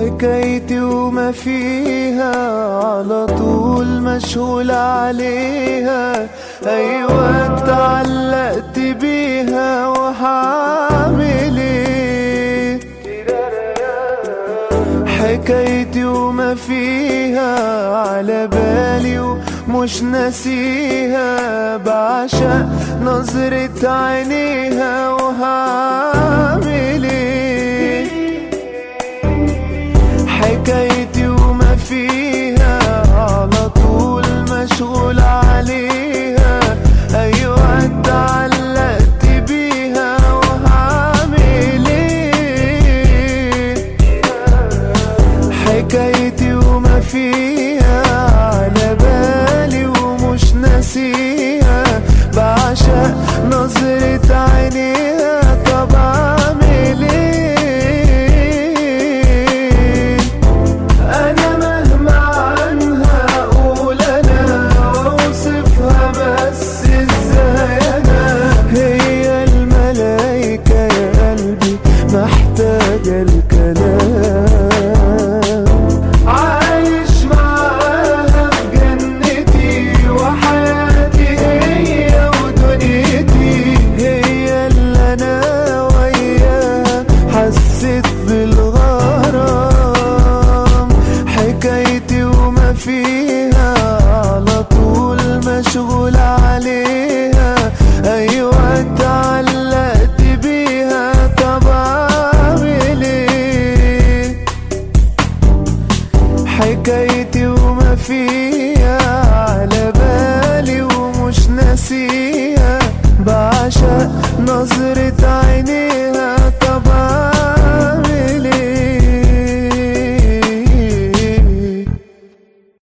حكايتي وما فيها على طول مشغول عليها ايوه اتعلقت بيها وهعمل ايه حكايتي وما فيها على بالي ومش ناسيها بعشق نظرة عينيها وهعمل ايه حكايتي وما فيها على طول مشغول عليها ايوه اتعلقت بيها وهعمل ايه حكايتي وما فيها على بالي ومش ناسيها بعشق نظرة عينيها طب اعمل ايه انا مهما عنها اقول انا واوصفها بس ازاي انا هي الملايكة يا قلبي محتاجة الكلام